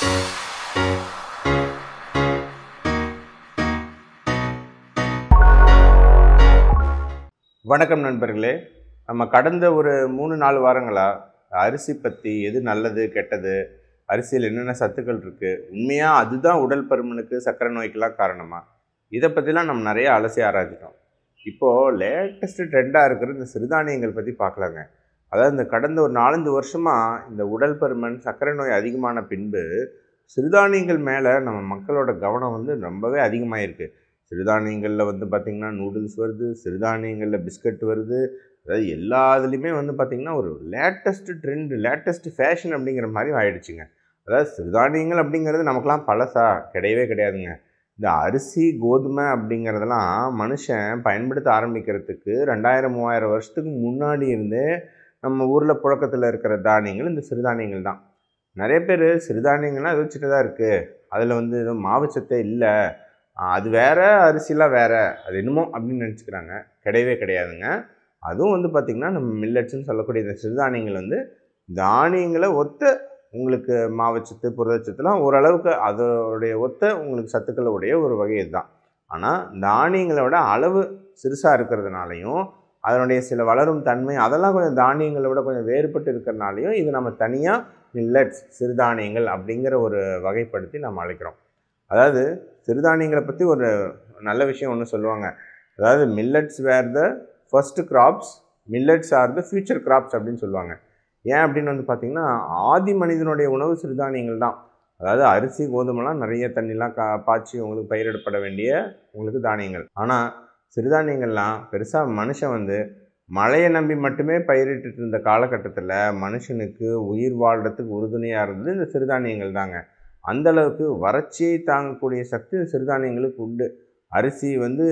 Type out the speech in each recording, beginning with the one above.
வணக்கம் நண்பர்களே நம்ம கடந்த ஒரு மூணு நாலு வாரங்களாக அரிசி பற்றி எது நல்லது கெட்டது அரிசியில் என்னென்ன சத்துக்கள் இருக்குது உண்மையாக அதுதான் உடல் பருமனுக்கு சர்க்கரை நோய்க்கெல்லாம் காரணமா இதை பற்றிலாம் நம்ம நிறைய அலசி ஆராய்ச்சிட்டோம் இப்போது லேட்டஸ்ட்டு ட்ரெண்டாக இருக்கிற இந்த சிறுதானியங்கள் பற்றி பார்க்கலாங்க அதாவது இந்த கடந்த ஒரு நாலஞ்சு வருஷமாக இந்த உடல் பருமன் சர்க்கரை நோய் அதிகமான பின்பு சிறுதானியங்கள் மேலே நம்ம மக்களோட கவனம் வந்து ரொம்பவே அதிகமாகிருக்கு சிறுதானியங்களில் வந்து பார்த்திங்கன்னா நூடுல்ஸ் வருது சிறுதானியங்களில் பிஸ்கட் வருது அதாவது எல்லா இதுலேயுமே வந்து பார்த்திங்கன்னா ஒரு லேட்டஸ்ட் ட்ரெண்ட் லேட்டஸ்ட் ஃபேஷன் அப்படிங்கிற மாதிரி ஆயிடுச்சுங்க அதாவது சிறுதானியங்கள் அப்படிங்கிறது நமக்கெல்லாம் பழசா கிடையவே கிடையாதுங்க இந்த அரிசி கோதுமை அப்படிங்கிறதெல்லாம் மனுஷன் பயன்படுத்த ஆரம்பிக்கிறதுக்கு ரெண்டாயிரம் மூவாயிரம் வருஷத்துக்கு முன்னாடி இருந்தே நம்ம ஊரில் புழக்கத்தில் இருக்கிற தானியங்கள் இந்த சிறுதானியங்கள் தான் நிறைய பேர் சிறுதானியங்கள்லாம் ஏதோ சின்னதாக இருக்குது அதில் வந்து ஏதோ மாவுச்சத்தே இல்லை அது வேற அரிசிலாம் வேற அது என்னமோ அப்படின்னு நினச்சிக்கிறாங்க கிடையவே கிடையாதுங்க அதுவும் வந்து பார்த்திங்கன்னா நம்ம மில்லட்ஸ்னு சொல்லக்கூடிய இந்த சிறுதானியங்கள் வந்து தானியங்களை ஒத்த உங்களுக்கு மாவுச்சத்து புரதச்சத்துலாம் ஓரளவுக்கு அதோடைய ஒத்த உங்களுக்கு சத்துக்களுடைய ஒரு வகை இதுதான் ஆனால் தானியங்களோட அளவு சிறுசாக இருக்கிறதுனாலையும் அதனுடைய சில வளரும் தன்மை அதெல்லாம் கொஞ்சம் தானியங்களை விட கொஞ்சம் வேறுபட்டு இருக்கிறனாலையும் இது நம்ம தனியாக மில்லட்ஸ் சிறுதானியங்கள் அப்படிங்கிற ஒரு வகைப்படுத்தி நம்ம அழைக்கிறோம் அதாவது சிறுதானியங்களை பற்றி ஒரு நல்ல விஷயம் ஒன்று சொல்லுவாங்க அதாவது millets were the first crops millets are the future crops அப்படின்னு சொல்லுவாங்க ஏன் அப்படின்னு வந்து பார்த்திங்கன்னா ஆதி மனிதனுடைய உணவு சிறுதானியங்கள் தான் அதாவது அரிசி கோதுமைலாம் நிறைய தண்ணிலாம் கா பாய்ச்சி உங்களுக்கு பயிரிடப்பட வேண்டிய உங்களுக்கு தானியங்கள் ஆனால் சிறுதானியங்கள்லாம் பெருசாக மனுஷன் வந்து மழையை நம்பி மட்டுமே பயிரிட்டு இருந்த காலகட்டத்தில் மனுஷனுக்கு உயிர் வாழ்கிறதுக்கு உறுதுணையாக இருந்தது இந்த சிறுதானியங்கள் தாங்க அந்த அளவுக்கு வறட்சியை தாங்கக்கூடிய சக்தி இந்த சிறுதானியங்களுக்கு உண்டு அரிசி வந்து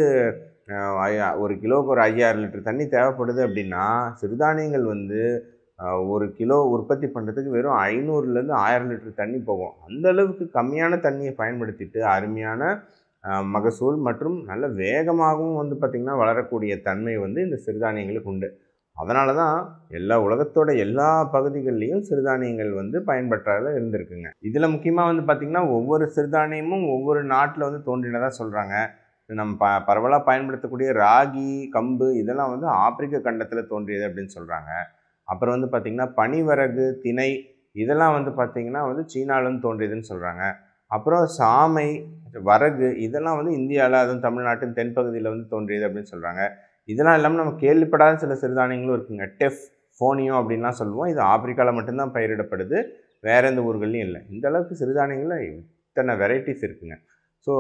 ஒரு கிலோவுக்கு ஒரு ஐயாயிரம் லிட்டர் தண்ணி தேவைப்படுது அப்படின்னா சிறுதானியங்கள் வந்து ஒரு கிலோ உற்பத்தி பண்ணுறதுக்கு வெறும் ஐநூறுலேருந்து ஆயிரம் லிட்டர் தண்ணி போகும் அந்த அளவுக்கு கம்மியான தண்ணியை பயன்படுத்திட்டு அருமையான மகசூல் மற்றும் நல்ல வேகமாகவும் வந்து பார்த்திங்கன்னா வளரக்கூடிய தன்மை வந்து இந்த சிறுதானியங்களுக்கு உண்டு அதனால தான் எல்லா உலகத்தோட எல்லா பகுதிகள்லேயும் சிறுதானியங்கள் வந்து பயன்பற்றால இருந்திருக்குங்க இதில் முக்கியமாக வந்து பார்த்திங்கன்னா ஒவ்வொரு சிறுதானியமும் ஒவ்வொரு நாட்டில் வந்து தோன்றினதாக சொல்கிறாங்க நம்ம ப பரவலாக பயன்படுத்தக்கூடிய ராகி கம்பு இதெல்லாம் வந்து ஆப்பிரிக்க கண்டத்தில் தோன்றியது அப்படின்னு சொல்கிறாங்க அப்புறம் வந்து பார்த்திங்கன்னா பனிவரகு திணை இதெல்லாம் வந்து பார்த்திங்கன்னா வந்து சீனாவிலேருந்து தோன்றியதுன்னு சொல்கிறாங்க அப்புறம் சாமை வரகு இதெல்லாம் வந்து இந்தியாவில் அதுவும் தமிழ்நாட்டின் தென்பகுதியில் வந்து தோன்றியது அப்படின்னு சொல்கிறாங்க இதெல்லாம் இல்லாமல் நம்ம கேள்விப்படாத சில சிறுதானியங்களும் இருக்குங்க டெஃப் ஃபோனியோ அப்படின்லாம் சொல்லுவோம் இது ஆப்பிரிக்காவில் மட்டும்தான் பயிரிடப்படுது வேறு எந்த ஊர்கள்லையும் இல்லை இந்த அளவுக்கு சிறுதானியங்களில் இத்தனை வெரைட்டிஸ் இருக்குங்க ஸோ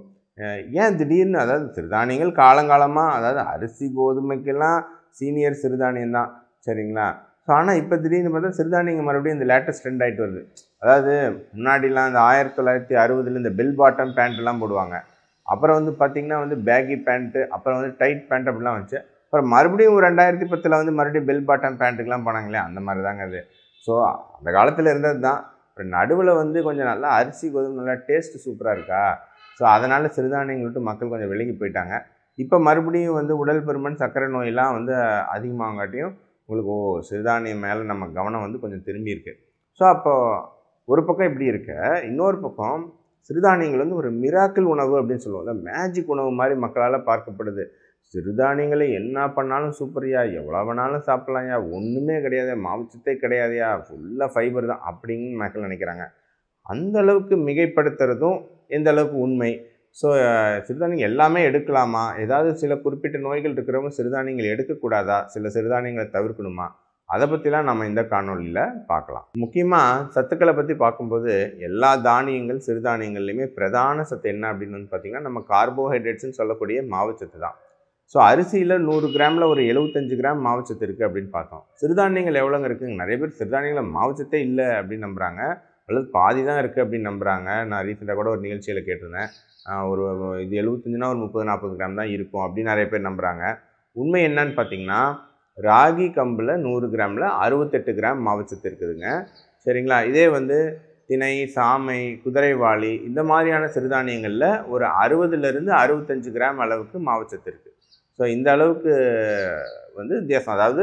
ஏன் திடீர்னு அதாவது சிறுதானியங்கள் காலங்காலமாக அதாவது அரிசி கோதுமைக்கெல்லாம் சீனியர் சிறுதானியம் தான் சரிங்களா ஸோ ஆனால் இப்போ திடீர்னு பார்த்தா சிறுதானியங்கள் மறுபடியும் இந்த லேட்டஸ்ட் ட்ரெண்ட் ஆகிட்டு வருது அதாவது முன்னாடிலாம் இந்த ஆயிரத்தி தொள்ளாயிரத்தி அறுபதில் இந்த பெல் பாட்டம் பேண்ட்லாம் போடுவாங்க அப்புறம் வந்து பார்த்திங்கன்னா வந்து பேகி பேண்ட்டு அப்புறம் வந்து டைட் பேண்ட் அப்படிலாம் வந்துச்சு அப்புறம் மறுபடியும் ஒரு ரெண்டாயிரத்தி பத்தில் வந்து மறுபடியும் பெல் பாட்டம் பேண்ட்டுக்கெலாம் போனாங்களே அந்த மாதிரி தாங்க அது ஸோ அந்த காலத்தில் இருந்தது தான் அப்புறம் நடுவில் வந்து கொஞ்சம் நல்லா அரிசி கோதுமை நல்லா டேஸ்ட் சூப்பராக இருக்கா ஸோ அதனால் சிறுதானியங்கள் விட்டு மக்கள் கொஞ்சம் விலகி போயிட்டாங்க இப்போ மறுபடியும் வந்து உடல் பருமன் சர்க்கரை நோயெல்லாம் வந்து அதிகமாகாட்டியும் உங்களுக்கு ஓ சிறுதானியம் மேலே நம்ம கவனம் வந்து கொஞ்சம் திரும்பி இருக்கு ஸோ அப்போது ஒரு பக்கம் இப்படி இருக்க இன்னொரு பக்கம் சிறுதானியங்கள் வந்து ஒரு மிராக்கிள் உணவு அப்படின்னு சொல்லுவோம் மேஜிக் உணவு மாதிரி மக்களால் பார்க்கப்படுது சிறுதானியங்களை என்ன பண்ணாலும் சூப்பர்யா எவ்வளோ வேணாலும் சாப்பிட்லாம்யா ஒன்றுமே கிடையாது மாவுச்சத்தே கிடையாதுயா ஃபுல்லாக ஃபைபர் தான் அப்படின்னு மக்கள் நினைக்கிறாங்க அந்த அளவுக்கு மிகைப்படுத்துறதும் எந்த அளவுக்கு உண்மை ஸோ சிறுதானியங்கள் எல்லாமே எடுக்கலாமா ஏதாவது சில குறிப்பிட்ட நோய்கள் இருக்கிறவங்க சிறுதானியங்கள் எடுக்கக்கூடாதா சில சிறுதானியங்களை தவிர்க்கணுமா அதை பற்றிலாம் நம்ம இந்த காணொலியில் பார்க்கலாம் முக்கியமாக சத்துக்களை பற்றி பார்க்கும்போது எல்லா தானியங்கள் சிறுதானியங்கள்லையுமே பிரதான சத்து என்ன அப்படின்னு வந்து பார்த்திங்கன்னா நம்ம கார்போஹைட்ரேட்ஸ்னு சொல்லக்கூடிய மாவுச்சத்து தான் ஸோ அரிசியில் நூறு கிராமில் ஒரு எழுபத்தஞ்சு கிராம் மாவுச்சத்து இருக்குது அப்படின்னு பார்த்தோம் சிறுதானியங்கள் எவ்வளோங்க இருக்குங்க நிறைய பேர் சிறுதானியங்களில் மாவுச்சத்தே இல்லை அப்படின்னு நம்புகிறாங்க அல்லது பாதி தான் இருக்குது அப்படின்னு நம்புகிறாங்க நான் ரீசெண்டாக கூட ஒரு நிகழ்ச்சியில் கேட்டிருந்தேன் ஒரு இது எழுபத்தஞ்சுனா ஒரு முப்பது நாற்பது கிராம் தான் இருக்கும் அப்படின்னு நிறைய பேர் நம்புகிறாங்க உண்மை என்னன்னு பார்த்தீங்கன்னா ராகி கம்பில் நூறு கிராமில் அறுபத்தெட்டு கிராம் மாவுச்சத்து இருக்குதுங்க சரிங்களா இதே வந்து திணை சாமை குதிரைவாளி இந்த மாதிரியான சிறுதானியங்களில் ஒரு அறுபதுலேருந்து அறுபத்தஞ்சு கிராம் அளவுக்கு மாவுச்சத்து இருக்குது ஸோ இந்த அளவுக்கு வந்து வித்தியாசம் அதாவது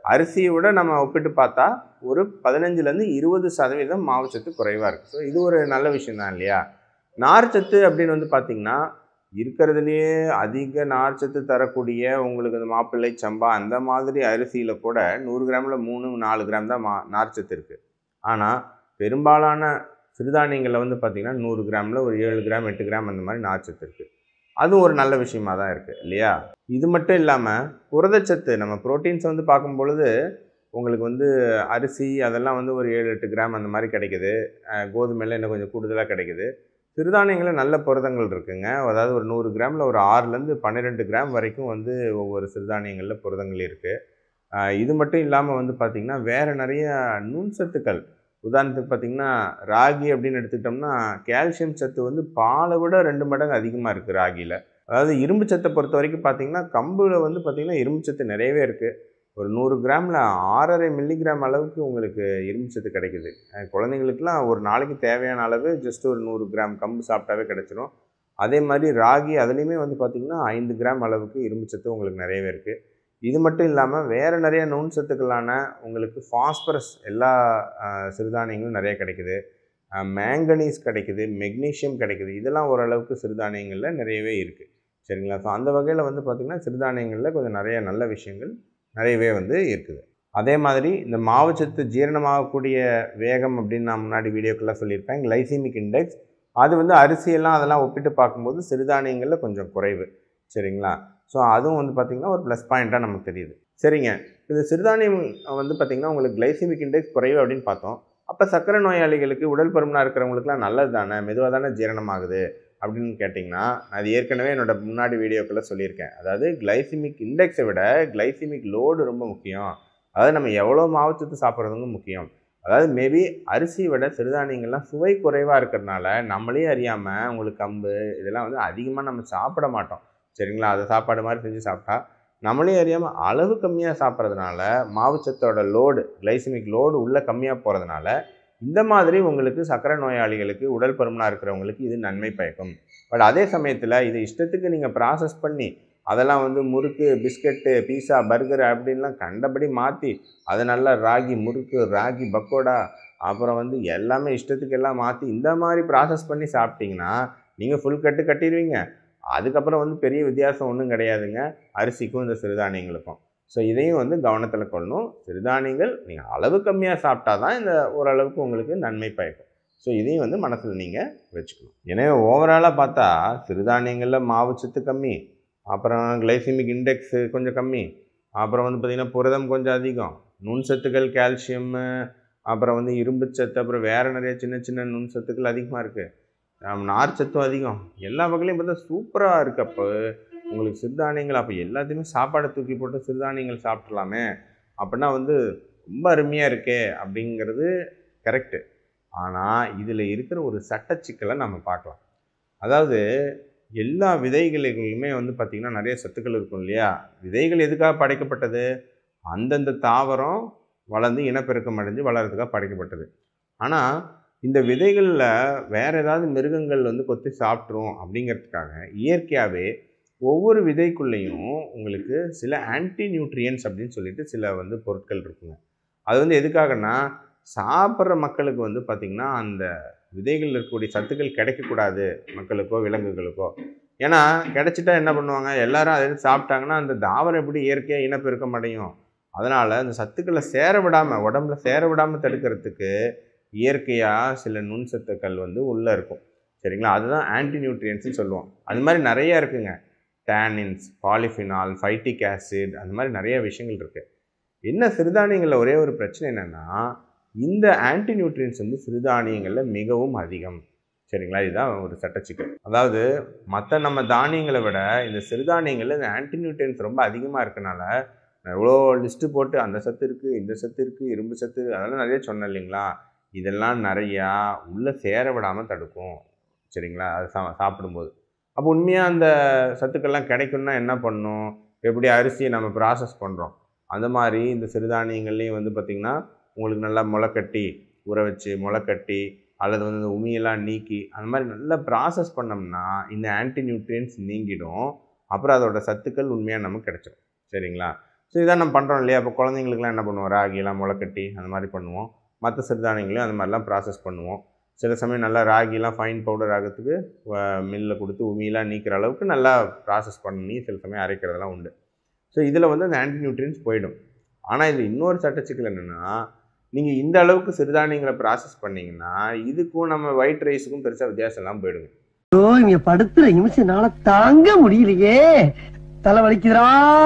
அரிசியை விட நம்ம ஒப்பிட்டு பார்த்தா ஒரு பதினஞ்சுலேருந்து இருபது சதவீதம் மாவுச்சத்து குறைவாக இருக்குது ஸோ இது ஒரு நல்ல விஷயம் தான் இல்லையா நார்ச்சத்து அப்படின்னு வந்து பார்த்திங்கன்னா இருக்கிறதுலையே அதிக நார்ச்சத்து தரக்கூடிய உங்களுக்கு இந்த மாப்பிள்ளை சம்பா அந்த மாதிரி அரிசியில் கூட நூறு கிராமில் மூணு நாலு கிராம் தான் மா நார்ச்சத்து இருக்குது ஆனால் பெரும்பாலான சிறுதானியங்களில் வந்து பார்த்திங்கன்னா நூறு கிராமில் ஒரு ஏழு கிராம் எட்டு கிராம் அந்த மாதிரி நார்ச்சத்து இருக்குது அதுவும் ஒரு நல்ல விஷயமா தான் இருக்குது இல்லையா இது மட்டும் இல்லாமல் புரதச்சத்து நம்ம ப்ரோட்டீன்ஸ் வந்து பார்க்கும் பொழுது உங்களுக்கு வந்து அரிசி அதெல்லாம் வந்து ஒரு ஏழு எட்டு கிராம் அந்த மாதிரி கிடைக்குது அஹ் கோதுமையில் இன்னும் கொஞ்சம் கூடுதலாக கிடைக்குது சிறுதானியங்களில் நல்ல புரதங்கள் இருக்குங்க அதாவது ஒரு நூறு கிராமில் ஒரு ஆறுலேருந்து பன்னிரெண்டு கிராம் வரைக்கும் வந்து ஒவ்வொரு சிறுதானியங்களில் புரதங்கள் இருக்குது இது மட்டும் இல்லாமல் வந்து பார்த்திங்கன்னா வேறு நிறைய நுண்சத்துக்கள் உதாரணத்துக்கு பார்த்திங்கன்னா ராகி அப்படின்னு எடுத்துக்கிட்டோம்னா கால்சியம் சத்து வந்து பாலை விட ரெண்டு மடங்கு அதிகமாக இருக்குது ராகியில் அதாவது இரும்பு சத்தை பொறுத்த வரைக்கும் பார்த்திங்கன்னா கம்பில் வந்து பார்த்திங்கன்னா இரும்பு சத்து நிறையவே இருக்குது ஒரு நூறு கிராமில் ஆறரை மில்லிகிராம் அளவுக்கு உங்களுக்கு இரும்பு சத்து கிடைக்குது அஹ் குழந்தைங்களுக்குலாம் ஒரு நாளைக்கு தேவையான அளவு ஜஸ்ட் ஒரு நூறு கிராம் கம்பு சாப்பிட்டாவே கிடைச்சிரும் அதே மாதிரி ராகி அதுலேயுமே வந்து பார்த்திங்கன்னா ஐந்து கிராம் அளவுக்கு இரும்பு சத்து உங்களுக்கு நிறையவே இருக்குது இது மட்டும் இல்லாமல் வேறு நிறைய நுண் சத்துக்களான உங்களுக்கு ஃபாஸ்பரஸ் எல்லா அஹ், சிறுதானியங்களும் நிறைய கிடைக்குது மேங்கனீஸ் கிடைக்குது மெக்னீஷியம் கிடைக்குது இதெல்லாம் ஓரளவுக்கு சிறுதானியங்களில் நிறையவே இருக்குது சரிங்களா ஸோ அந்த வகையில் வந்து பார்த்திங்கன்னா சிறுதானியங்களில் கொஞ்சம் நிறைய நல்ல விஷயங்கள் நிறையவே வந்து இருக்குது அதே மாதிரி இந்த மாவுச்சத்து ஜீரணமாகக்கூடிய வேகம் அப்படின்னு நான் முன்னாடி வீடியோக்கெல்லாம் சொல்லியிருப்பேன் கிளைசிமிக் இண்டெக்ஸ் அது வந்து அரிசியெல்லாம் அதெல்லாம் ஒப்பிட்டு பார்க்கும்போது சிறுதானியங்களில் கொஞ்சம் குறைவு சரிங்களா ஸோ அதுவும் வந்து பார்த்திங்கன்னா ஒரு ப்ளஸ் பாயிண்ட்டாக நமக்கு தெரியுது சரிங்க இந்த சிறுதானியம் வந்து பார்த்திங்கன்னா உங்களுக்கு கிளைசிமிக் இண்டெக்ஸ் குறைவு அப்படின்னு பார்த்தோம் அப்போ சர்க்கரை நோயாளிகளுக்கு உடல் பருமனாக இருக்கிறவங்களுக்குலாம் நல்லது தானே மெதுவாக தானே ஜீரணமாகுது அப்படின்னு கேட்டிங்கன்னா நான் அது ஏற்கனவே என்னோட முன்னாடி வீடியோக்குள்ளே சொல்லியிருக்கேன் அதாவது கிளைசிமிக் இண்டெக்ஸை விட கிளைசிமிக் லோடு ரொம்ப முக்கியம் அதாவது நம்ம எவ்வளோ மாவுச்சத்து சாப்பிட்றதுங்க முக்கியம் அதாவது மேபி அரிசியை விட சிறுதானியங்கள்லாம் சுவை குறைவாக இருக்கிறதுனால நம்மளே அறியாமல் உங்களுக்கு கம்பு இதெல்லாம் வந்து அதிகமாக நம்ம சாப்பிட மாட்டோம் சரிங்களா அதை சாப்பாடு மாதிரி செஞ்சு சாப்பிட்டா நம்மளே அறியாமல் அளவு கம்மியாக சாப்பிட்றதுனால மாவுச்சத்தோட லோடு கிளைசிமிக் லோடு உள்ளே கம்மியாக போகிறதுனால இந்த மாதிரி உங்களுக்கு சர்க்கரை நோயாளிகளுக்கு உடல் பருமனாக இருக்கிறவங்களுக்கு இது நன்மை பயக்கும் பட் அதே சமயத்தில் இது இஷ்டத்துக்கு நீங்கள் ப்ராசஸ் பண்ணி அதெல்லாம் வந்து முறுக்கு பிஸ்கட்டு பீஸா பர்கர் அப்படின்லாம் கண்டபடி மாற்றி அதை நல்லா ராகி முறுக்கு ராகி பக்கோடா அப்புறம் வந்து எல்லாமே இஷ்டத்துக்கு எல்லாம் மாற்றி இந்த மாதிரி ப்ராசஸ் பண்ணி சாப்பிட்டீங்கன்னா நீங்கள் ஃபுல் கட்டு கட்டிடுவீங்க அதுக்கப்புறம் வந்து பெரிய வித்தியாசம் ஒன்றும் கிடையாதுங்க அரிசிக்கும் இந்த சிறுதானியங்களுக்கும் ஸோ இதையும் வந்து கவனத்தில் கொள்ளணும் சிறுதானியங்கள் நீங்கள் அளவு கம்மியாக சாப்பிட்டா தான் இந்த ஓரளவுக்கு உங்களுக்கு நன்மை பயக்கும் ஸோ இதையும் வந்து மனசில் நீங்கள் வச்சுக்கணும் எனவே ஓவராலாக பார்த்தா சிறுதானியங்களில் மாவுச்சத்து கம்மி அப்புறம் கிளைசிமிக் இண்டெக்ஸு கொஞ்சம் கம்மி அப்புறம் வந்து பார்த்திங்கன்னா புரதம் கொஞ்சம் அதிகம் நுண்சத்துக்கள் கால்சியம்மு அப்புறம் வந்து இரும்புச்சத்து அப்புறம் வேறு நிறைய சின்ன சின்ன நுண்சத்துக்கள் அதிகமாக இருக்குது நார்ச்சத்தும் அதிகம் எல்லா வகையிலையும் பார்த்தா சூப்பராக இருக்குது அப்போ உங்களுக்கு சிறுதானியங்கள் அப்போ எல்லாத்தையுமே சாப்பாடை தூக்கி போட்டு சிறுதானியங்கள் சாப்பிட்றலாமே அப்படின்னா வந்து ரொம்ப அருமையாக இருக்கே அப்படிங்கிறது கரெக்டு ஆனால் இதில் இருக்கிற ஒரு சட்டச்சிக்கலை நம்ம பார்க்கலாம் அதாவது எல்லா விதைகளிலுமே வந்து பார்த்திங்கன்னா நிறைய சத்துக்கள் இருக்கும் இல்லையா விதைகள் எதுக்காக படைக்கப்பட்டது அந்தந்த தாவரம் வளர்ந்து இனப்பெருக்கம் அடைஞ்சு வளர்கிறதுக்காக படைக்கப்பட்டது ஆனால் இந்த விதைகளில் வேறு ஏதாவது மிருகங்கள் வந்து கொத்தி சாப்பிட்ரும் அப்படிங்கிறதுக்காக இயற்கையாகவே ஒவ்வொரு விதைக்குள்ளேயும் உங்களுக்கு சில ஆன்டி நியூட்ரியன்ஸ் அப்படின்னு சொல்லிட்டு சில வந்து பொருட்கள் இருக்குங்க அது வந்து எதுக்காகன்னா சாப்பிட்ற மக்களுக்கு வந்து பார்த்திங்கன்னா அந்த விதைகளில் இருக்கக்கூடிய சத்துக்கள் கிடைக்கக்கூடாது மக்களுக்கோ விலங்குகளுக்கோ ஏன்னா கிடைச்சிட்டா என்ன பண்ணுவாங்க எல்லாரும் அதை எடுத்து சாப்பிட்டாங்கன்னா அந்த தாவரம் எப்படி இயற்கையாக இனப்பெருக்கம் அடையும் அதனால் அந்த சத்துக்களை சேர விடாமல் உடம்புல சேர விடாமல் தடுக்கிறதுக்கு இயற்கையாக சில நுண் சத்துக்கள் வந்து உள்ளே இருக்கும் சரிங்களா அதுதான் ஆன்டி நியூட்ரியன்ஸ்னு சொல்லுவோம் அது மாதிரி நிறைய இருக்குங்க டேனின்ஸ் பாலிஃபினால் ஃபைட்டிக் ஆசிட் அந்த மாதிரி நிறைய விஷயங்கள் இருக்குது என்ன சிறுதானியங்களில் ஒரே ஒரு பிரச்சனை என்னென்னா இந்த ஆன்டி நியூட்ரியன்ஸ் வந்து சிறுதானியங்களில் மிகவும் அதிகம் சரிங்களா இதுதான் ஒரு சட்டச்சிக்கல் அதாவது மற்ற நம்ம தானியங்களை விட இந்த சிறுதானியங்களில் இந்த ஆன்டி நியூட்ரியன்ஸ் ரொம்ப அதிகமாக இருக்கனால நான் எவ்வளோ லிஸ்ட்டு போட்டு அந்த சத்து இருக்குது இந்த சத்து இருக்குது இரும்பு சத்து அதெல்லாம் நிறைய சொன்னேன் இல்லைங்களா இதெல்லாம் நிறையா உள்ளே சேர விடாமல் தடுக்கும் சரிங்களா அது சா சாப்பிடும்போது அப்போ உண்மையாக அந்த சத்துக்கள்லாம் கிடைக்கும்னா என்ன பண்ணும் எப்படி அரிசியை நம்ம ப்ராசஸ் பண்ணுறோம் அந்த மாதிரி இந்த சிறுதானியங்கள்லேயும் வந்து பார்த்திங்கன்னா உங்களுக்கு நல்லா முளைக்கட்டி ஊற வச்சு முளைக்கட்டி அல்லது வந்து இந்த உமியெல்லாம் நீக்கி அந்த மாதிரி நல்லா ப்ராசஸ் பண்ணோம்னா இந்த ஆன்டி நியூட்ரியன்ஸ் நீங்கிடும் அப்புறம் அதோட சத்துக்கள் உண்மையாக நமக்கு கிடைச்சிடும் சரிங்களா ஸோ இதான் நம்ம பண்ணுறோம் இல்லையா அப்போ குழந்தைங்களுக்குலாம் என்ன பண்ணுவோம் ராகிலாம் முளைக்கட்டி அந்த மாதிரி பண்ணுவோம் மற்ற சிறுதானியங்களையும் அந்த மாதிரிலாம் ப்ராசஸ் பண்ணுவோம் சில சமயம் நல்லா ராகிலாம் ஃபைன் பவுடர் ஆகிறதுக்கு மில்லில் கொடுத்து உமியெலாம் நீக்கிற அளவுக்கு நல்லா ப்ராசஸ் பண்ணி சில சமயம் அரைக்கிறதெல்லாம் உண்டு ஸோ இதில் வந்து அந்த ஆன்டி நியூட்ரியன்ஸ் போயிடும் ஆனால் இதில் இன்னொரு சட்டச்சிக்கல் என்னென்னா நீங்கள் இந்த அளவுக்கு சிறுதானியங்களை ப்ராசஸ் பண்ணிங்கன்னா இதுக்கும் நம்ம ஒயிட் ரைஸுக்கும் பெருசாக வித்தியாசம் எல்லாம் போயிடுங்க ஐயோ இங்க படுத்துற நிமிஷம் என்னால தாங்க முடியலையே தலை வலிக்குதுடா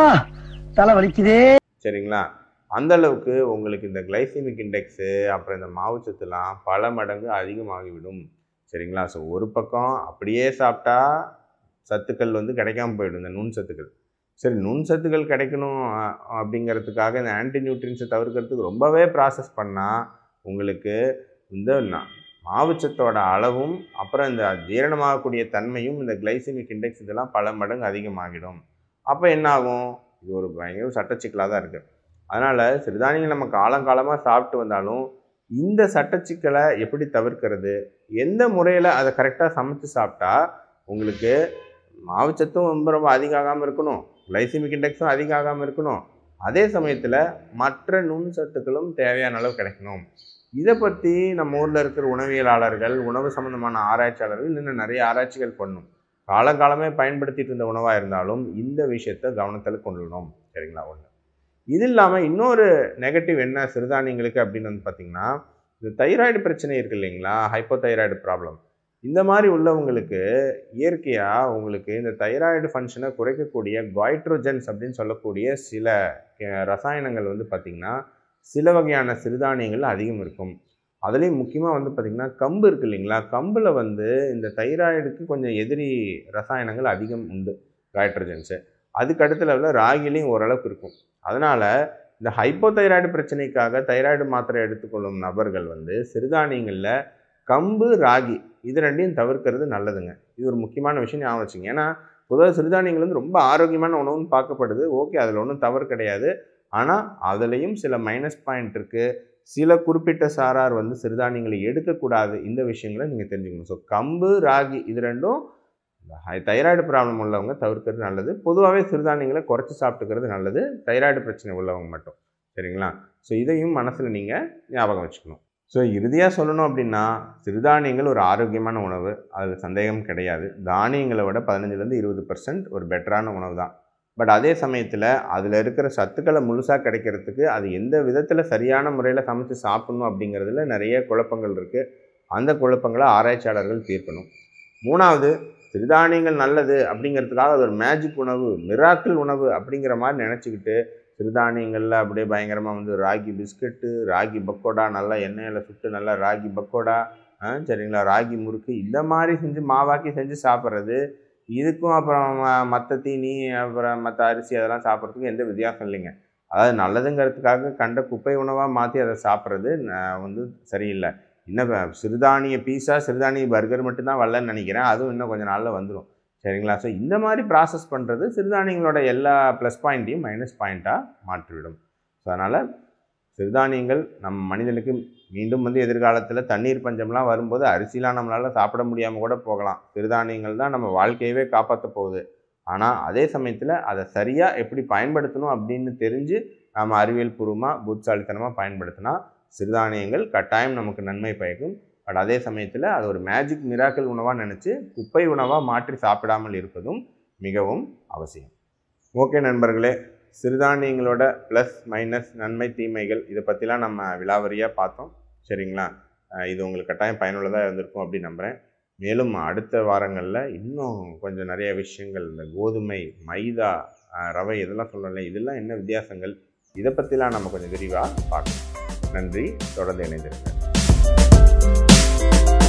தலை வலிக்குதே சரிங்களா அந்த அளவுக்கு உங்களுக்கு இந்த கிளைசிமிக் இண்டெக்ஸு அப்புறம் இந்த மாவுச்சத்துலாம் பல மடங்கு அதிகமாகிவிடும் சரிங்களா ஸோ ஒரு பக்கம் அப்படியே சாப்பிட்டா சத்துக்கள் வந்து கிடைக்காம போயிடும் இந்த நுண் சத்துக்கள் சரி நுண் சத்துக்கள் கிடைக்கணும் அ- அப்படிங்கிறதுக்காக இந்த ஆன்டி நியூட்ரியன்ஸை தவிர்க்கிறதுக்கு ரொம்பவே ப்ராசஸ் பண்ணால் உங்களுக்கு இந்த ந- மாவுச்சத்தோட அளவும் அப்புறம் இந்த ஜீரணமாகக்கூடிய தன்மையும் இந்த கிளைசிமிக் இண்டெக்ஸ் இதெல்லாம் பல மடங்கு அதிகமாகிடும் அப்போ என்ன ஆகும் இது ஒரு பயங்கர சட்டச்சிக்கலாக தான் இருக்குது அதனால் சிறுதானியங்கள் நம்ம காலங்காலமாக சாப்பிட்டு வந்தாலும் இந்த சட்டச்சிக்கலை எப்படி தவிர்க்கிறது எந்த முறையில் அதை கரெக்டாக சமைச்சு சாப்பிட்டா உங்களுக்கு மாவுச்சத்தும் ரொம்ப ரொம்ப அதிகம் ஆகாமல் இருக்கணும் கிளைசிமிக் இண்டெக்ஸும் அதிகம் ஆகாமல் இருக்கணும் அதே சமயத்தில் மற்ற நுண் சத்துக்களும் தேவையான அளவு கிடைக்கணும் இதை பற்றி நம்ம ஊரில் இருக்கிற உணவியலாளர்கள் உணவு சம்மந்தமான ஆராய்ச்சியாளர்கள் இன்னும் நிறைய ஆராய்ச்சிகள் பண்ணும் காலங்காலமே பயன்படுத்திட்டு இருந்த உணவாக இருந்தாலும் இந்த விஷயத்தை கவனத்தில் கொள்ளணும் சரிங்களா ஒன்று இது இல்லாமல் இன்னொரு நெகட்டிவ் என்ன சிறுதானியங்களுக்கு அப்படின்னு வந்து பார்த்திங்கன்னா இந்த தைராய்டு பிரச்சனை இருக்கு இல்லைங்களா ஹைப்போதைராய்டு ப்ராப்ளம் இந்த மாதிரி உள்ளவங்களுக்கு இயற்கையாக உங்களுக்கு இந்த தைராய்டு ஃபங்க்ஷனை குறைக்கக்கூடிய குவைட்ரோஜன்ஸ் அப்படின்னு சொல்லக்கூடிய சில அஹ், ரசாயனங்கள் வந்து பார்த்திங்கன்னா சில வகையான சிறுதானியங்கள் அதிகம் இருக்கும் அதுலேயும் முக்கியமாக வந்து பார்த்திங்கன்னா கம்பு இருக்கு இல்லைங்களா கம்பில் வந்து இந்த தைராய்டுக்கு கொஞ்சம் எதிரி ரசாயனங்கள் அதிகம் உண்டு குவைட்ரோஜன்ஸு அதுக்கு அடுத்த லெவலில் ராகிலையும் ஓரளவுக்கு இருக்கும் அதனால் இந்த ஹைப்போதைராய்டு பிரச்சனைக்காக தைராய்டு மாத்திரை எடுத்துக்கொள்ளும் நபர்கள் வந்து சிறுதானியங்களில் கம்பு ராகி இது ரெண்டையும் தவிர்க்கிறது நல்லதுங்க இது ஒரு முக்கியமான விஷயம் ஞாபகம் வச்சுங்க ஏன்னா பொதுவாக சிறுதானியங்கள் வந்து ரொம்ப ஆரோக்கியமான உணவுன்னு பார்க்கப்படுது ஓகே அதில் ஒன்றும் தவறு கிடையாது ஆனால் அதுலேயும் சில மைனஸ் பாயிண்ட் இருக்குது சில குறிப்பிட்ட சாரார் வந்து சிறுதானியங்களை எடுக்கக்கூடாது இந்த விஷயங்களை நீங்கள் தெரிஞ்சுக்கணும் ஸோ கம்பு ராகி இது ரெண்டும் இந்த ஹை தைராய்டு ப்ராப்ளம் உள்ளவங்க தவிர்க்கிறது நல்லது பொதுவாகவே சிறுதானியங்களை குறைச்சி சாப்பிட்டுக்கிறது நல்லது தைராய்டு பிரச்சனை உள்ளவங்க மட்டும் சரிங்களா ஸோ இதையும் மனசில் நீங்கள் ஞாபகம் வச்சுக்கணும் ஸோ இறுதியாக சொல்லணும் அப்படின்னா சிறுதானியங்கள் ஒரு ஆரோக்கியமான உணவு அதில் சந்தேகம் கிடையாது தானியங்களை விட பதினஞ்சுலேருந்து இருபது பர்சன்ட் ஒரு பெட்டரான உணவு தான் பட் அதே சமயத்தில் அதில் இருக்கிற சத்துக்களை முழுசாக கிடைக்கிறதுக்கு அது எந்த விதத்தில் சரியான முறையில் சமைச்சு சாப்பிடணும் அப்படிங்கிறதுல நிறைய குழப்பங்கள் இருக்குது அந்த குழப்பங்களை ஆராய்ச்சியாளர்கள் தீர்க்கணும் மூணாவது சிறுதானியங்கள் நல்லது அப்படிங்கிறதுக்காக அது ஒரு மேஜிக் உணவு மிராக்கிள் உணவு அப்படிங்கிற மாதிரி நினச்சிக்கிட்டு சிறுதானியங்களில் அப்படியே பயங்கரமாக வந்து ராகி பிஸ்கட்டு ராகி பக்கோடா நல்லா எண்ணெயில் சுட்டு நல்லா ராகி பக்கோடா ஆ, சரிங்களா ராகி முறுக்கு இந்த மாதிரி செஞ்சு மாவாக்கி செஞ்சு சாப்பிட்றது இதுக்கும் அப்புறம் மற்ற தீனி அப்புறம் மற்ற அரிசி அதெல்லாம் சாப்பிட்றதுக்கும் எந்த வித்தியாசம் இல்லைங்க அதாவது நல்லதுங்கிறதுக்காக கண்ட குப்பை உணவாக மாற்றி அதை சாப்பிட்றது ந- வந்து சரியில்லை இன்னும் இப்ப சிறுதானிய பீஸா சிறுதானிய பர்கர் மட்டும்தான் வரலன்னு நினைக்கிறேன் அதுவும் இன்னும் கொஞ்சம் நாளில் வந்துடும் சரிங்களா ஸோ இந்த மாதிரி ப்ராசஸ் பண்ணுறது சிறுதானியங்களோட எல்லா ப்ளஸ் பாயிண்ட்டையும் மைனஸ் பாயிண்ட்டாக மாற்றிவிடும் ஸோ அதனால் சிறுதானியங்கள் நம்ம மனிதனுக்கு மீண்டும் வந்து எதிர்காலத்தில் தண்ணீர் பஞ்சம்லாம் வரும்போது அரிசிலாம் நம்மளால் சாப்பிட முடியாமல் கூட போகலாம் சிறுதானியங்கள் தான் நம்ம வாழ்க்கையவே காப்பாற்ற போகுது ஆனால் அதே சமயத்தில் அதை சரியாக எப்படி பயன்படுத்தணும் அப்படின்னு தெரிஞ்சு நம்ம அறிவியல் பூர்வமாக புத்தாலித்தனமாக பயன்படுத்தினா சிறுதானியங்கள் கட்டாயம் நமக்கு நன்மை பயக்கும் பட் அதே சமயத்தில் அது ஒரு மேஜிக் மிராக்கல் உணவாக நினச்சி குப்பை உணவாக மாற்றி சாப்பிடாமல் இருப்பதும் மிகவும் அவசியம் ஓகே நண்பர்களே சிறுதானியங்களோட ப்ளஸ் மைனஸ் நன்மை தீமைகள் இதை பற்றிலாம் நம்ம விலாவரியாக பார்த்தோம் சரிங்களா அஹ் இது உங்களுக்கு கட்டாயம் பயனுள்ளதாக இருந்திருக்கும் அப்படின்னு நம்புகிறேன் மேலும் அடுத்த வாரங்களில் இன்னும் கொஞ்சம் நிறைய விஷயங்கள் இந்த கோதுமை மைதா அஹ் ரவை இதெல்லாம் சொல்லலை இதெல்லாம் என்ன வித்தியாசங்கள் இதை பற்றிலாம் நம்ம கொஞ்சம் விரிவாக பார்க்கலாம் நன்றி தொடர்ந்து இணைந்திருங்க